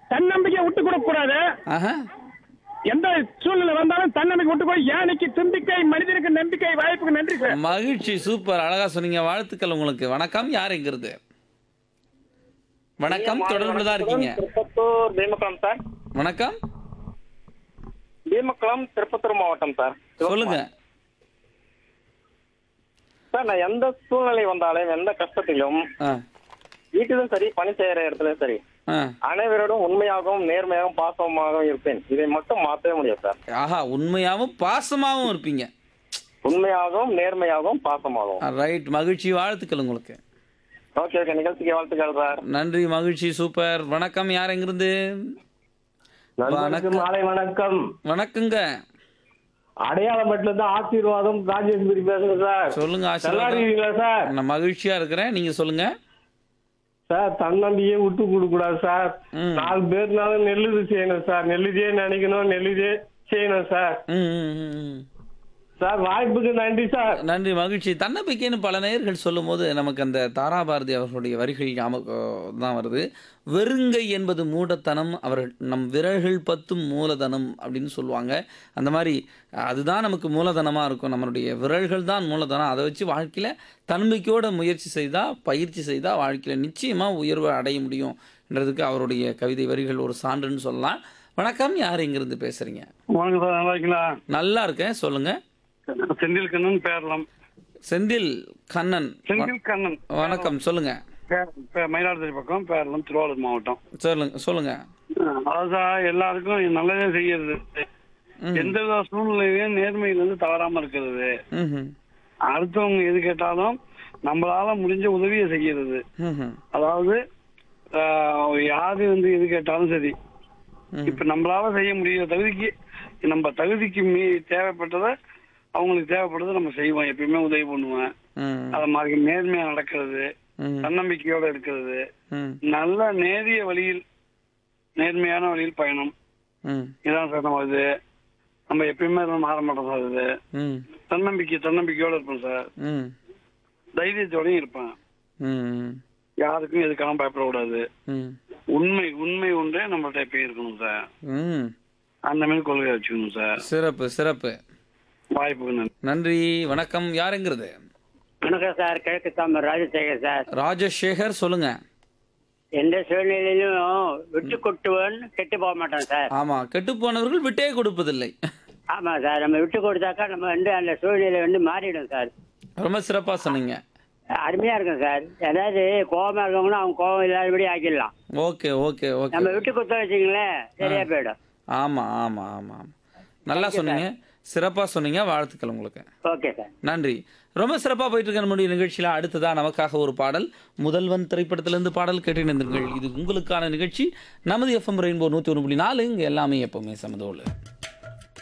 தன்னம்பிக்கை விட்டு கொடுக்க கூடாது ஆஹா எந்த சூழ்நிலை வந்தாலும் தன்னம்பிக்கை விட்டு போய் யானைக்கு தும்பிக்கை மனிதனுக்கு நம்பிக்கை வாய்ப்புக்கு நன்றி சார் மகிழ்ச்சி சூப்பர் அழகா சொன்னீங்க வாழ்த்துக்கள் உங்களுக்கு வணக்கம் யாருங்கிறது வணக்கம் தொடர்புல தான் இருக்கீங்க திருப்பத்தூர் பீமக்குளம் சார் வணக்கம் பீமக்குளம் திருப்பத்தூர் மாவட்டம் சார் சொல்லுங்க சார் நான் எந்த சூழ்நிலை வந்தாலும் எந்த கஷ்டத்திலும் ஆ வீட்டிலும் சரி பணி செய்யற இடத்துலயும் சரி ஆ அனைவரோடும் உண்மையாகவும் நேர்மையாகவும் பாசமாகவும் இருப்பேன் இதை மட்டும் மாற்றவே முடியாது சார் ஆஹா உண்மையாவும் பாசமாவும் இருப்பீங்க உண்மையாகவும் நேர்மையாகவும் பாசமாகவும் ரைட் மகிழ்ச்சி வாழ்த்துக்கள் உங்களுக்கு ஓகே ஓகே நிகழ்ச்சிக்கு வாழ்த்துக்கள் சார் நன்றி மகிழ்ச்சி சூப்பர் வணக்கம் யார் எங்கிருந்து நண்பருக்கு மாலை வணக்கம் வணக்கங்க அடையாளப்பட்டுல இருந்து ஆசீர்வாதம் ராஜேஸ்வரி பேசுறேன் சார் சொல்லுங்க நல்லா ஆசீர்வாதம் இருக்கீங்களா சார் நான் மகிழ்ச்சியா இருக்கிறேன் நீங்க சொல்லுங்க சார் தன்னம்பிக்கையை விட்டு கொடுக்க கூடாது சார் ம். நாலு பேர்னாலும் நெல்லுது செய்யணும் சார் நெல்லுதே நினைக்கணும் நெல்லுதே செய்யணும் சார் ம், ம், ம், ம். சார் வாய்ப்புக்கு நன்றி சார் நன்றி மகிழ்ச்சி தன்னம்பிக்கைன்னு பல நேயர்கள் சொல்லும்போது நமக்கு அந்த தாராபாரதி அவர்களுடைய வரிகள் ஞாபகம் தான் வருது வெறுங்கை என்பது மூடத்தனம் அவர்கள் நம் விரல்கள் பத்தும் மூலதனம் அப்படின்னு சொல்லுவாங்க அந்த மாதிரி அதுதான் நமக்கு மூலதனமாக இருக்கும் நம்மளுடைய விரல்கள் தான் மூலதனம் அதை வச்சு வாழ்க்கையில் தன்னம்பிக்கையோட முயற்சி செய்தால் பயிற்சி செய்தால் வாழ்க்கையில் நிச்சயமாக உயர்வை அடைய முடியும்ன்றதுக்கு அவருடைய கவிதை வரிகள் ஒரு சான்றுன்னு சொல்லலாம் வணக்கம் யார் இங்கிருந்து பேசுகிறீங்க வணக்கம் சார் நல்லா இருக்கீங்களா நல்லா இருக்கேன் சொல்லுங்கள் செந்தில் கண்ணன் பேரலாம் செந்தில் கண்ணன் செந்தில் கண்ணன் வணக்கம் சொல்லுங்க பே- பே- மயிலாடுதுறை பக்கம் பேரலாம் திருவாரூர் மாவட்டம் சொல்லுங்க சொல்லுங்க அதாவது சார் எல்லாருக்கும் நல்லதே செய்யறது எந்த வித சூழ்நிலையிலையும் நேர்மையில இருந்து தவறாம இருக்கிறது ம்ஹும். அடுத்தவங்க எது கேட்டாலும் நம்மளால முடிஞ்ச உதவியை செய்யறது ம்ஹும். அதாவது ஆஹ், யாரு வந்து எது கேட்டாலும் சரி இப்ப நம்மளால செய்ய முடியாத தகுதிக்கு நம்ம தகுதிக்கு மீ தேவைப்பட்டதை அவங்களுக்கு தேவைப்பட்டதை நம்ம செய்வோம் எப்பயுமே உதவி பண்ணுவேன் ம். அது மாதிரி நேர்மையா நடக்கிறது ம். தன்னம்பிக்கையோட இருக்கிறது ம். நல்ல நேரிய வழியில் நேர்மையான வழியில் பயணம் ம். இதான் சார் நம்ம இது நம்ம எப்பயுமே இதெல்லாம் மாற மாட்டோம் சார் இது ம். தன்னம்பிக்கை தன்னம்பிக்கையோட இருப்போம் சார் ம். தைரியத்தோடயும் இருப்பேன் ம். யாருக்கும் எதுக்காகவும் பயப்படக்கூடாது ம். உண்மை உண்மை ஒன்றே நம்மள்ட்ட எப்பயும் இருக்கணும் சார் ம். அந்த மாதிரி கொள்கை வச்சுக்கணும் சார் சிறப்பு சிறப்பு வாய்ப்புக்கு நன்றி நன்றி வணக்கம் யாருங்கிறது வணக்கம் சார் கிழக்கு தாமர் ராஜசேகர் சார் ராஜசேகர் சொல்லுங்க எந்த சூழ்நிலையிலும் விட்டு கொட்டுவன் கெட்டு போக மாட்டோம் சார் ஆமா கெட்டு போனவர்கள் விட்டே கொடுப்பதில்லை ஆமா சார் நம்ம விட்டு கொடுத்தாக்கா நம்ம வந்து அந்த சூழ்நிலை வந்து மாறிடும் சார் ரொம்ப சிறப்பா சொன்னீங்க அருமையா இருக்கும் சார் ஏதாவது கோபமா இருக்கவங்களும் அவங்க கோபம் இல்லாதபடி ஆக்கிடலாம் ஓகே ஓகே ஓகே நம்ம விட்டு கொடுத்தா வச்சுங்களேன் சரியா போயிடும் ஆமா ஆமா ஆமா ஆமா நல்லா சொன்னீங்க சிறப்பா சொன்னீங்க வாழ்த்துக்கள் உங்களுக்கு ஓகே சார் நன்றி ரொம்ப சிறப்பாக போயிட்டு இருக்க நம்முடைய நிகழ்ச்சியில் அடுத்ததா நமக்காக ஒரு பாடல் முதல்வன் திரைப்படத்திலிருந்து பாடல் கேட்டு நின்றுங்கள் இது உங்களுக்கான நிகழ்ச்சி நமது எஃப்எம் ரெயின்போ நூற்றி ஒன்று புள்ளி நாலு இங்கே எல்லாமே எப்பவுமே சமதோடு